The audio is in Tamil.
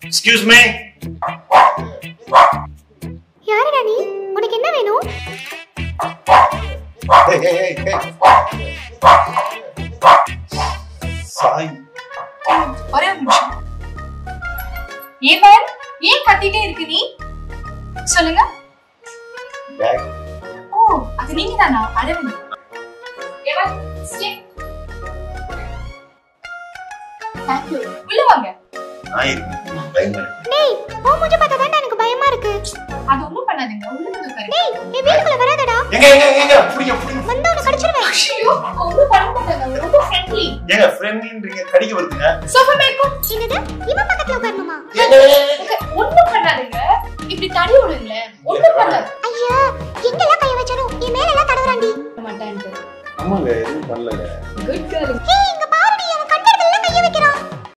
எக்ஸ்கியூஸ் மீ யாருடா நீ உனக்கு என்ன வேணும் Hey, hey, hey, hey. Sai ஒரே ஒரு நிமிஷம் ஏவன் ஏன் கத்திட்டே இருக்கு நீ சொல்லுங்க பேக் ஓ அது நீங்க தானா அரவிந்த் ஏவன் stay. Thank you. உள்ள வாங்க நான் இருக்கேன் பயமா இருக்கு டேய் உன் மூஞ்ச பார்த்தா தான் எனக்கு பயமா இருக்கு அது ஒண்ணும் பண்ணாதீங்க உள்ள வந்து உட்காருங்க டேய் என் வீட்டுக்குள்ள வராதடா எங்க எங்க எங்க புடிங்க புடிங்க வந்தா உன்னை கடிச்சிருவேன் ஐயோ ஒண்ணும் பண்ண மாட்டாங்க ரொம்ப ஃப்ரெண்ட்லி ஏங்க ஃப்ரெண்ட்லின்றீங்க கடிக்க வருதுங்க சோஃபா மேற்கும் என்னது இவன் பக்கத்துல உட்காரணுமா ஒண்ணும் பண்ணாதீங்க இப்படி தடி விடுங்களேன் ஒண்ணும் பண்ணாது ஐயா எங்கெல்லாம் கைய வச்சாலும் என் மேல எல்லாம் தடவுறாண்டி மாட்டான்ட்டு ஆமாங்க எதுவும் பண்ணலங்க குட் கேர்ள்